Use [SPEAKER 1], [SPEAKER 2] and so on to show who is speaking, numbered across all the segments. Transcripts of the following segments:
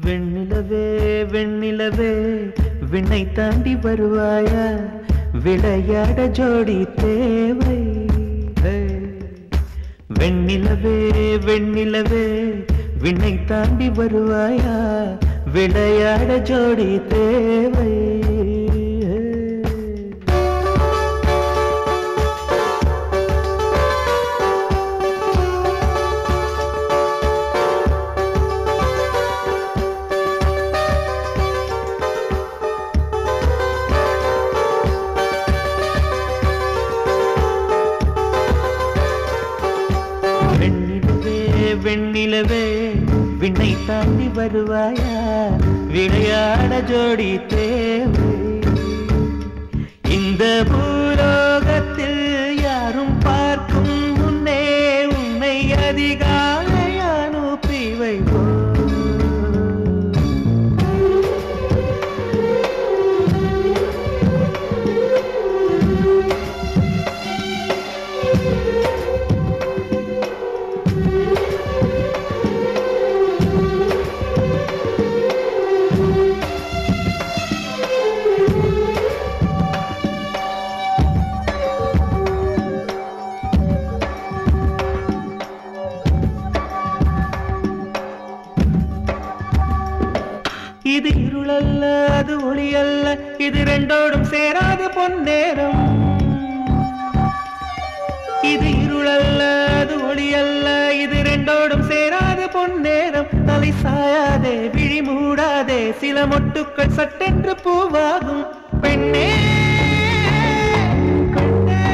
[SPEAKER 1] வெண்ணிலவே வெண்ணிலவே விண்ணை தாண்டி வருவாயா விளையாட ஜோடி தேவை ஹே. வெண்ணிலவே வெண்ணிலவே விண்ணை தாண்டி வருவாயா விளையாட ஜோடி தேவை ஹே. வெண்ணிலவே வெண்ணிலவே விண்ணை தாண்டி வருவாயா விளையாட ஜோடி தேவை இந்த பூலோகத்தில் யாரும் பார்க்கும் முன்னே உன்னை அதிகாலை அனுப்பி வைப்போ இது இருளல்ல அது ஒளி அல்ல இது ரெண்டோடும் சேராது பொன்னேரம் இது இருளல்ல அது ஒளி அல்ல இது ரெண்டோடும் சேராது பொன்னேரம் தலை சாயாதே விழி மூடாதே சில மொட்டுக்கள் சட்டென்று பூவாகும் பெண்ணே பெண்ணே,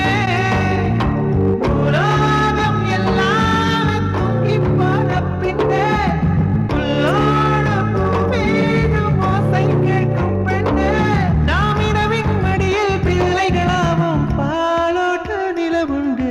[SPEAKER 1] உலகம் எல்லாம் தூங்கிப் போன பின்னே, புல்லோட பூமீதும் ஓசை கேட்கும் பெண்ணே, நாம் இரவின் மடியில் பிள்ளைகளாவோம், பாலோட்ட நிலவுண்டு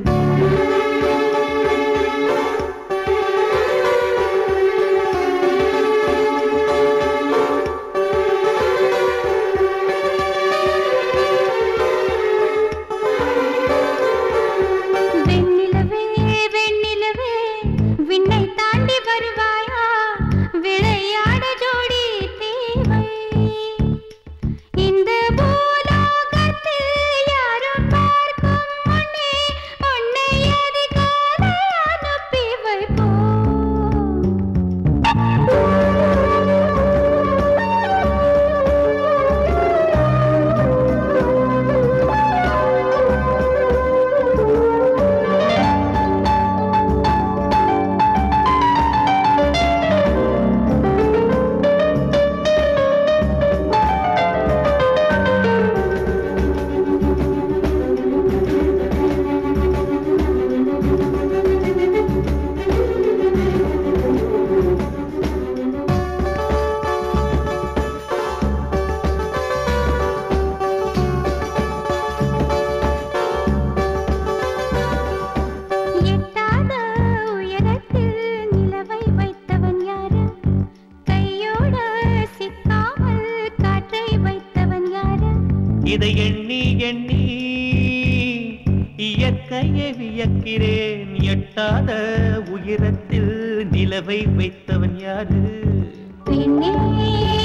[SPEAKER 2] வெண்ணிலவே வெண்ணிலவே விண்ணை தாண்டி வருவாயா விளையாட ஜோடி தேவை இந்த பூலோகத்தில் யாரும் பார்க்கும் முன்னே உன்னை அதிகாலை அனுப்பி எட்டாத உயரத்தில் நிலவை வைத்தவன் யாரு கையோட சிக்காமல் காற்றை வைத்தவன் யாரு
[SPEAKER 1] இதை எண்ணி எண்ணி இயற்கையை வியக்கிறேன் எட்டாத உயரத்தில் நிலவை வைத்தவன் யாரு
[SPEAKER 2] பெண்ணே